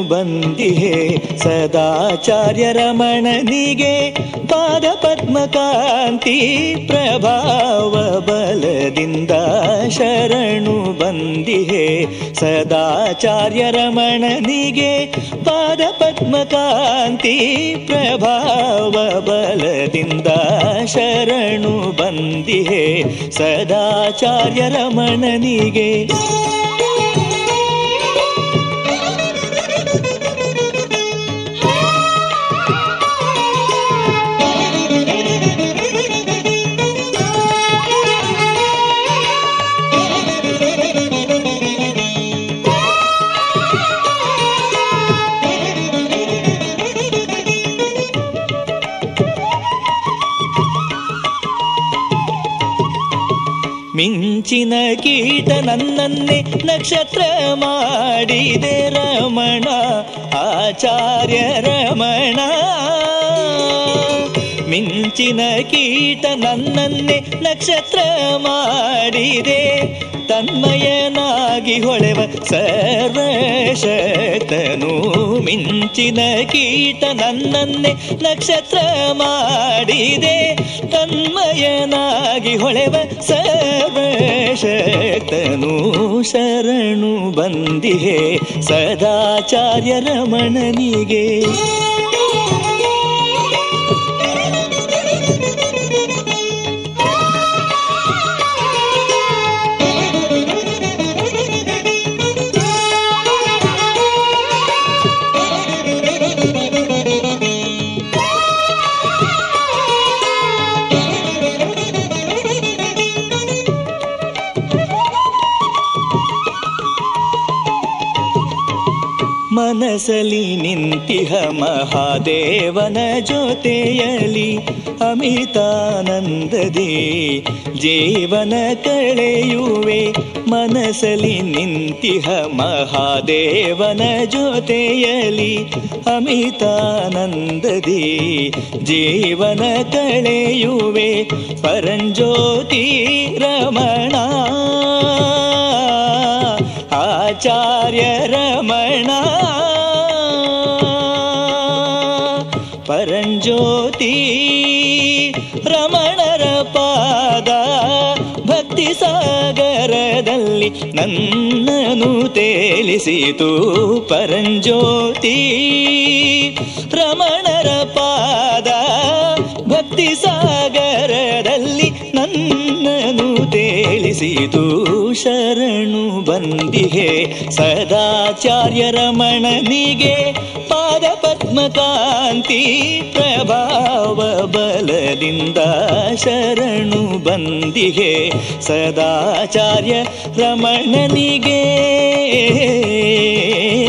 ಬಂದಿಹೆ ಸದಾಚಾರ್ಯ ರಮಣನಿಗೆ ಪಾದ ಪದ್ಮಕಾಂತಿ ಪ್ರಭಾವ ಬಲದಿಂದ ಶರಣು ಬಂದಿಹೆ ಸದಾಚಾರ್ಯ ರಮಣನಿಗೆ ಪಾದ ಪದ್ಮಕಾಂತಿ ಪ್ರಭಾವ ಬಲದಿಂದ ಶರಣು ಬಂದಿಹೆ ಸದಾಚಾರ್ಯ ರಮಣನಿಗೆ ಮಿಂಚಿನ ಕೀಟ ನನ್ನನ್ನೇ ನಕ್ಷತ್ರ ಮಾಡಿದೆ ರಮಣ ಆಚಾರ್ಯ ರಮಣ ಮಿಂಚಿನ ಕೀಟ ನನ್ನನ್ನೇ ನಕ್ಷತ್ರ ಮಾಡಿದೆ ತನ್ಮಯನಾಗಿ ಹೊಳೆವ ಸರ್ವಶಕ್ತನು ಮಿಂಚಿನ ಕೀಟ ನನ್ನನ್ನೇ ನಕ್ಷತ್ರ ಮಾಡಿದೆ ತನ್ಮಯನಾಗಿ ಹೊಳೆವ ಸರ್ವಶಕ್ತನು ಶರಣು ಬಂದಿಹೆ ಸದಾಚಾರ್ಯ ರಮಣನಿಗೆ ಮನಸಲಿ ನಿಂತಿಹ ಮಹಾದೇವನ ಜೊತೆಯಲಿ ಅಮಿತಾನಂದದಿ ಜೀವನ ಕಳೆಯುವೆ ಮನಸಲಿ ನಿಂತಿಹ ಮಹಾದೇವನ ಜೊತೆಯಲಿ ಅಮಿತಾನಂದದಿ ಜೀವನ ಕಳೆಯುವೆ ಪರಂಜ್ಯೋತಿ ರಮಣ ಆಚಾರ್ಯ ರಮಣ ಪರಂಜ್ಯೋತಿ ರಮಣರ ಪಾದ ಭಕ್ತಿ ಸಾಗರದಲ್ಲಿ ನನ್ನನು ತೇಲಿಸಿತು ಪರಂಜ್ಯೋತಿ ರಮಣರ ಪಾದ ಭಕ್ತಿ ಸಾಗರದಲ್ಲಿ ನನ್ನನು ತೇಲಿಸಿತು ಶರಣು ಬಂದಿಹೆ ಸದಾಚಾರ್ಯ ರಮಣನಿಗೆ ಪಾದ ಪದ್ಮಕಾಂತಿ ಪ್ರಭಾವ ಬಲದಿಂದ ಶರಣು ಬಂದಿಹೆ ಸದಾಚಾರ್ಯ ರಮಣನಿಗೆ